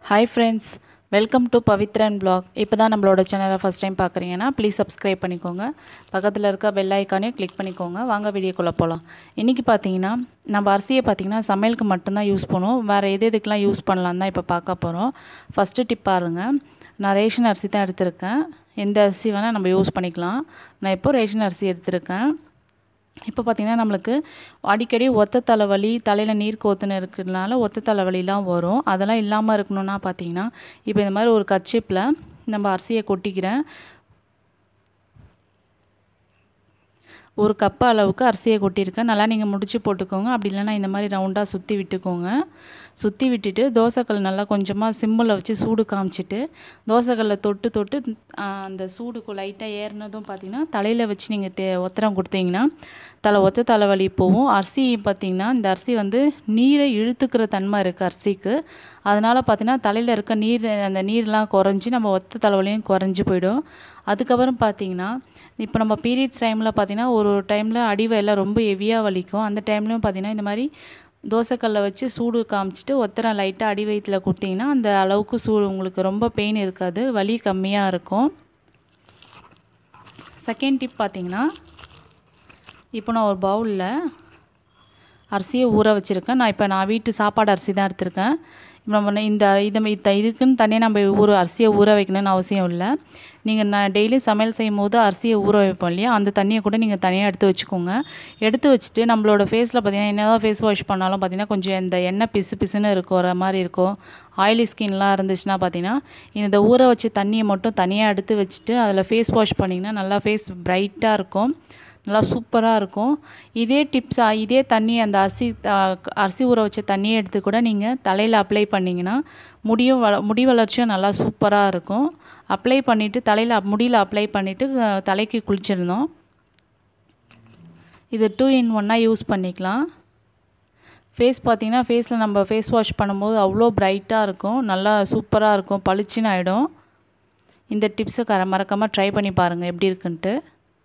hi friends welcome to Pavithran vlog இப்போ தான் நம்மளோட சேனலை ஃபஸ்ட் டைம் பார்க்குறீங்கன்னா ப்ளீஸ் சப்ஸ்கிரைப் பண்ணிக்கோங்க பக்கத்தில் இருக்க பெல் ஐக்கானையும் கிளிக் பண்ணிக்கோங்க வாங்க வீடியோக்குள்ளே போகலாம் இன்றைக்கி பார்த்தீங்கன்னா நம்ம அரிசியை பார்த்தீங்கன்னா சமையலுக்கு மட்டும்தான் யூஸ் பண்ணுவோம் வேறு எது எதுக்கெலாம் யூஸ் பண்ணலாம் தான் இப்போ பார்க்க போகிறோம் ஃபஸ்ட்டு டிப் பாருங்க நான் ரேஷன் அரிசி தான் எடுத்திருக்கேன் எந்த அரிசி வேணால் நம்ம யூஸ் பண்ணிக்கலாம் நான் இப்போ ரேஷன் அரிசி எடுத்திருக்கேன் இப்போ பார்த்திங்கன்னா நம்மளுக்கு அடிக்கடி ஒத்த தலைவலி தலையில் நீர் கோத்துன்னு இருக்கிறதுனால ஒத்த தலைவலிலாம் வரும் அதெல்லாம் இல்லாமல் இருக்கணும்னா பார்த்தீங்கன்னா இப்போ இந்த மாதிரி ஒரு கச்சிப்பில் நம்ம அரிசியை கொட்டிக்கிறேன் ஒரு கப்பு அளவுக்கு அரிசியை கொட்டியிருக்கேன் நல்லா நீங்கள் முடிச்சு போட்டுக்கோங்க அப்படி இல்லைன்னா இந்த மாதிரி ரவுண்டாக சுற்றி விட்டுக்கோங்க சுற்றி விட்டுட்டு தோசைக்கல் நல்லா கொஞ்சமாக சிம்மில் வச்சு சூடு காமிச்சிட்டு தோசைக்கல்லை தொட்டு தொட்டு அந்த சூடுக்கு லைட்டாக ஏறினதும் பார்த்திங்கன்னா தலையில் வச்சு நீங்கள் தே ஒத்தரம் கொடுத்தீங்கன்னா தலை ஒத்த தலைவலி போகும் அரிசி பார்த்திங்கன்னா இந்த அரிசி வந்து நீரை இழுத்துக்கிற தன்மை இருக்குது அரிசிக்கு அதனால் பார்த்திங்கன்னா தலையில் இருக்க நீர் அந்த நீர்லாம் குறைஞ்சி நம்ம ஒத்த தலைவலியும் குறைஞ்சி போயிடும் அதுக்கப்புறம் பார்த்திங்கன்னா இப்போ நம்ம பீரியட்ஸ் டைமில் பார்த்திங்கன்னா ஒரு டைமில் அடிவயெல்லாம் ரொம்ப ஹெவியாக வலிக்கும் அந்த டைம்லையும் பார்த்திங்கன்னா இந்த மாதிரி தோசைக்கல்லை வச்சு சூடு காமிச்சிட்டு ஒத்தரம் லைட்டாக அடி வயிற்றில் கொடுத்தீங்கன்னா அந்த அளவுக்கு சூடு உங்களுக்கு ரொம்ப பெயின் இருக்காது வலி கம்மியாக இருக்கும் செகண்ட் டிப் பார்த்திங்கன்னா இப்போ நான் ஒரு பவுலில் அரிசியை ஊற வச்சுருக்கேன் நான் இப்போ நான் வீட்டு சாப்பாடு அரிசி தான் எடுத்திருக்கேன் நம்ம இந்த இதை இந்த இதுக்குன்னு தனியாக நம்ம ஊற அரிசியை ஊற வைக்கணும்னு அவசியம் இல்லை நீங்கள் நான் டெய்லி சமையல் செய்யும் போது அரிசியை ஊற வைப்போம் இல்லையா அந்த தண்ணியை கூட நீங்கள் தனியாக எடுத்து வச்சுக்கோங்க எடுத்து வச்சுட்டு நம்மளோட ஃபேஸில் பார்த்தீங்கன்னா என்ன தான் ஃபேஸ் வாஷ் பண்ணாலும் பார்த்தீங்கன்னா கொஞ்சம் இந்த எண்ணெய் பிசு பிசுன்னு இருக்கிற மாதிரி இருக்கும் ஆயிலி ஸ்கின்லாம் இருந்துச்சுன்னா பார்த்தீங்கன்னா இந்த ஊற வச்ச தண்ணியை மட்டும் தனியாக எடுத்து வச்சுட்டு அதில் ஃபேஸ் வாஷ் பண்ணிங்கன்னா நல்லா ஃபேஸ் ப்ரைட்டாக இருக்கும் நல்லா சூப்பராக இருக்கும் இதே டிப்ஸா இதே தண்ணி அந்த அரிசி அரிசி ஊற வச்ச தண்ணியை எடுத்து கூட நீங்கள் தலையில் அப்ளை பண்ணிங்கன்னா முடியும் வள முடி வளர்ச்சியும் நல்லா சூப்பராக இருக்கும் அப்ளை பண்ணிவிட்டு தலையில் முடியில் அப்ளை பண்ணிவிட்டு தலைக்கு குளிச்சிடணும் இது டூ இன் ஒன்னாக யூஸ் பண்ணிக்கலாம் ஃபேஸ் பார்த்திங்கன்னா ஃபேஸில் நம்ம ஃபேஸ் வாஷ் பண்ணும்போது அவ்வளோ ப்ரைட்டாக இருக்கும் நல்லா சூப்பராக இருக்கும் பளிச்சுன்னு ஆகிடும் இந்த டிப்ஸை கர மறக்காமல் ட்ரை பண்ணி பாருங்கள் எப்படி இருக்குன்ட்டு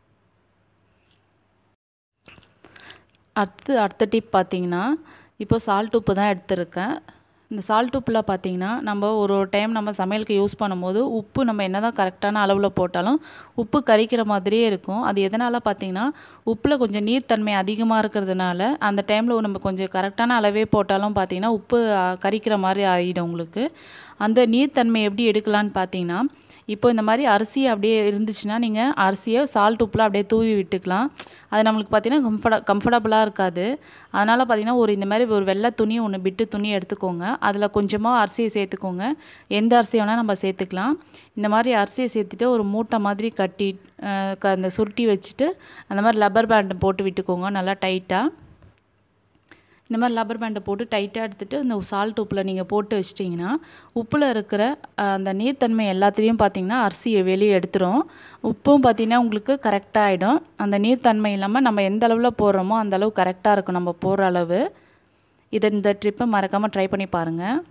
அடுத்து அடுத்த டிப் பார்த்திங்கன்னா இப்போ சால்ட் உப்பு தான் எடுத்திருக்கேன் இந்த சால்ட் உப்பில் பார்த்திங்கன்னா நம்ம ஒரு டைம் நம்ம சமையலுக்கு யூஸ் பண்ணும்போது உப்பு நம்ம என்ன தான் கரெக்டான அளவில் போட்டாலும் உப்பு கரிக்கிற மாதிரியே இருக்கும் அது எதனால் பார்த்திங்கன்னா உப்பில் கொஞ்சம் நீர்த்தன்மை அதிகமாக இருக்கிறதுனால அந்த டைமில் நம்ம கொஞ்சம் கரெக்டான அளவே போட்டாலும் பார்த்திங்கன்னா உப்பு கரிக்கிற மாதிரி ஆகிடும் உங்களுக்கு அந்த நீர்த்தன்மை எப்படி எடுக்கலான்னு பார்த்தீங்கன்னா இப்போ இந்த மாதிரி அரிசி அப்படியே இருந்துச்சுன்னா நீங்கள் அரிசியை சால்ட் உப்பில் அப்படியே தூவி விட்டுக்கலாம் அது நம்மளுக்கு பார்த்தீங்கன்னா கம்ஃபர்ட கம்ஃபர்டபுளாக இருக்காது அதனால் பார்த்தீங்கன்னா ஒரு இந்த மாதிரி ஒரு வெள்ளை துணி ஒன்று பிட்டு துணி எடுத்துக்கோங்க அதில் கொஞ்சமாக அரிசியை சேர்த்துக்கோங்க எந்த அரிசி வேணால் நம்ம சேர்த்துக்கலாம் இந்த மாதிரி அரிசியை சேர்த்துட்டு ஒரு மூட்டை மாதிரி கட்டி அந்த சுருட்டி வச்சுட்டு அந்த மாதிரி லப்பர் பேண்டை போட்டு விட்டுக்கோங்க நல்லா டைட்டாக இந்த மாதிரி லப்பர் பேண்டை போட்டு டைட்டாக எடுத்துகிட்டு இந்த சால்ட் உப்பில் நீங்கள் போட்டு வச்சிட்டிங்கன்னா உப்பில் இருக்கிற அந்த நீர்த்தன்மை எல்லாத்துலேயும் பார்த்தீங்கன்னா அரிசி வெளியே எடுத்துரும் உப்பும் பார்த்திங்கன்னா உங்களுக்கு கரெக்டாக ஆகிடும் அந்த நீர்த்தன்மை இல்லாமல் நம்ம எந்த அளவில் போடுறோமோ அந்த அளவு கரெக்டாக இருக்கும் நம்ம போடுற அளவு இதை இந்த ட்ரிப்பை மறக்காமல் ட்ரை பண்ணி பாருங்கள்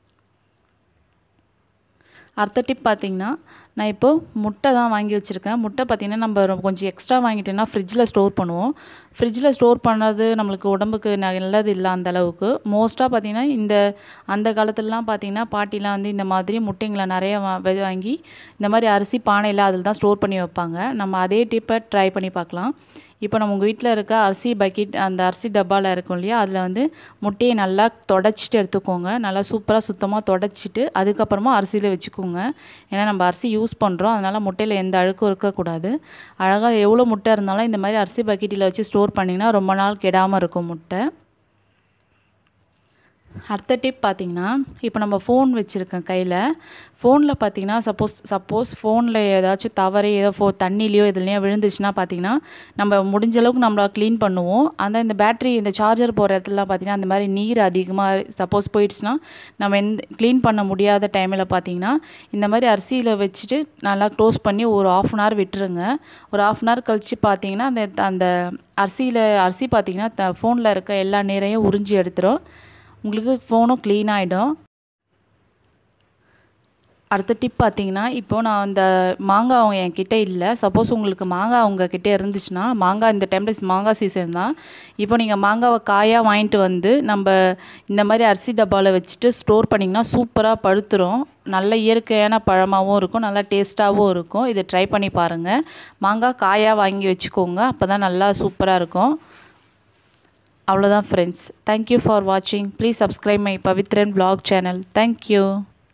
அடுத்த டிப் பார்த்திங்கன்னா நான் இப்போது முட்டை தான் வாங்கி வச்சுருக்கேன் முட்டை பார்த்திங்கன்னா நம்ம கொஞ்சம் எக்ஸ்ட்ரா வாங்கிட்டோன்னா ஃப்ரிட்ஜில் ஸ்டோர் பண்ணுவோம் ஃப்ரிட்ஜில் ஸ்டோர் பண்ணது நம்மளுக்கு உடம்புக்கு நல்லது இல்லை அந்த அளவுக்கு மோஸ்ட்டாக பார்த்திங்கன்னா இந்த அந்த காலத்துலலாம் பார்த்திங்கன்னா பாட்டிலாம் வந்து இந்த மாதிரி முட்டைங்களை நிறைய வாங்கி இந்த மாதிரி அரிசி பானையில் அதில் தான் ஸ்டோர் பண்ணி வைப்பாங்க நம்ம அதே டிப்பை ட்ரை பண்ணி பார்க்கலாம் இப்போ நம்ம உங்கள் வீட்டில் இருக்க அரிசி பக்கெட் அந்த அரிசி டப்பாவில் இருக்கும் இல்லையா அதில் வந்து முட்டையை நல்லா தொடச்சிட்டு எடுத்துக்கோங்க நல்லா சூப்பராக சுத்தமாக தொடச்சிட்டு அதுக்கப்புறமா அரிசியில் வச்சுக்கோங்க ஏன்னா நம்ம அரிசி யூஸ் பண்ணுறோம் அதனால் முட்டையில் எந்த அழுக்கும் இருக்கக்கூடாது அழகாக எவ்வளோ முட்டை இருந்தாலும் இந்த மாதிரி அரிசி பக்கெட்டில் வச்சு ஸ்டோர் பண்ணிங்கன்னா ரொம்ப நாள் கெடாமல் இருக்கும் முட்டை அடுத்த டிப் பார்த்திங்கன்னா இப்போ நம்ம ஃபோன் வச்சுருக்கேன் கையில் ஃபோனில் பார்த்திங்கன்னா சப்போஸ் சப்போஸ் ஃபோனில் ஏதாச்சும் தவறி ஏதோ ஃபோ தண்ணிலையோ இதுலையோ விழுந்துச்சுன்னா பார்த்திங்கன்னா நம்ம முடிஞ்ச அளவுக்கு நம்மளை க்ளீன் பண்ணுவோம் அந்த இந்த பேட்ரி இந்த சார்ஜர் போகிற இடத்துலலாம் பார்த்திங்கன்னா அந்த மாதிரி நீர் அதிகமாக சப்போஸ் போயிடுச்சுன்னா நம்ம எந்த க்ளீன் பண்ண முடியாத டைமில் பார்த்திங்கன்னா இந்த மாதிரி அரிசியில் வச்சுட்டு நல்லா க்ளோஸ் பண்ணி ஒரு ஆஃப் அன் ஹவர் விட்டுருங்க ஒரு ஆஃப் அன் ஹவர் கழித்து பார்த்திங்கன்னா அந்த அந்த அரிசியில் அரிசி பார்த்திங்கன்னா த ஃபோனில் இருக்க எல்லா நீரையும் உறிஞ்சி எடுத்துரும் உங்களுக்கு ஃபோனும் க்ளீன் ஆகிடும் அடுத்த டிப் பார்த்தீங்கன்னா இப்போ நான் இந்த மாங்காய் அவங்க என்கிட்ட இல்லை சப்போஸ் உங்களுக்கு மாங்காய் உங்ககிட்ட இருந்துச்சுன்னா மாங்காய் இந்த டைமில் மாங்காய் சீசன் தான் இப்போ நீங்கள் மாங்காவை காயாக வாங்கிட்டு வந்து நம்ம இந்த மாதிரி அரிசி டப்பாவில் வச்சுட்டு ஸ்டோர் பண்ணிங்கன்னா சூப்பராக பழுத்துரும் நல்ல இயற்கையான பழமாகவும் இருக்கும் நல்லா டேஸ்ட்டாகவும் இருக்கும் இதை ட்ரை பண்ணி பாருங்கள் மாங்காய் காயாக வாங்கி வச்சுக்கோங்க அப்போ தான் நல்லா சூப்பராக இருக்கும் அவ்வளோதான் ஃப்ரெண்ட்ஸ் தேங்க்யூ ஃபார் வாட்சிங் please subscribe my Pavithran vlog channel thank you